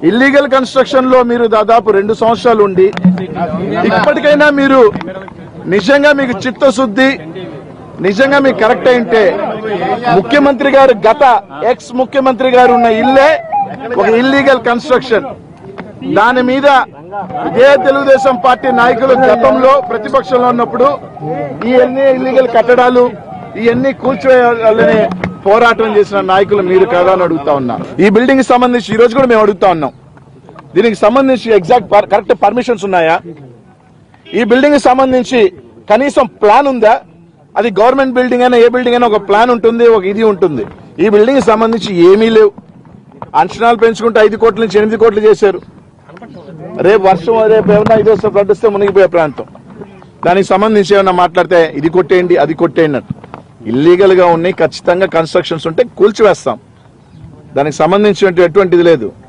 illegal construction లో మీరు దాదాపు రెండు సంవత్సరాలు ఉండి ఇప్పటికైనా మీరు నిజంగా మీకు చిత్తశుద్ధి నిజంగా మీకు కరెక్ట్ అయింటే ముఖ్యమంత్రి గారు గత ఎక్స్ ముఖ్యమంత్రి గారు ఉన్న ఇల్లే ఒక ఇల్లీగల్ కన్స్ట్రక్షన్ దాని మీద ఇదే తెలుగుదేశం పార్టీ నాయకులు గతంలో ప్రతిపక్షంలో ఉన్నప్పుడు ఇవన్నీ ఇల్లీగల్ కట్టడాలు ఇవన్నీ కూల్చివేయాలని పోరాటం చేసిన నాయకులు మీరు కదా అని అడుగుతా ఉన్నా ఈ బిల్డింగ్ కి సంబంధించి ఈ రోజు కూడా మేము అడుగుతా ఉన్నాం దీనికి సంబంధించి ఎగ్జాక్ట్ కరెక్ట్ పర్మిషన్స్ ఉన్నాయా ఈ బిల్డింగ్ కి సంబంధించి కనీసం ప్లాన్ ఉందా అది గవర్నమెంట్ బిల్డింగ్ అయినా ఏ బిల్డింగ్ అయినా ఒక ప్లాన్ ఉంటుంది ఒక ఇది ఉంటుంది ఈ బిల్డింగ్ కి సంబంధించి ఏమీ లేవు అంచనాలు పెంచుకుంటే ఐదు కోట్ల నుంచి ఎనిమిది కోట్లు చేశారు రేపు వర్షం రేపు ఏమన్నా ఇది వస్తే ఫ్లడ్ వస్తే మునిగిపోయే ప్రాంతం దానికి సంబంధించి ఏమన్నా మాట్లాడితే ఇది కొట్టేయండి అది కొట్టేయండి అన్నట్టు ఇల్లీగల్ గా ఉన్నాయి ఖచ్చితంగా కన్స్ట్రక్షన్స్ ఉంటే కూల్చివేస్తాం దానికి సంబంధించి ఎటువంటిది లేదు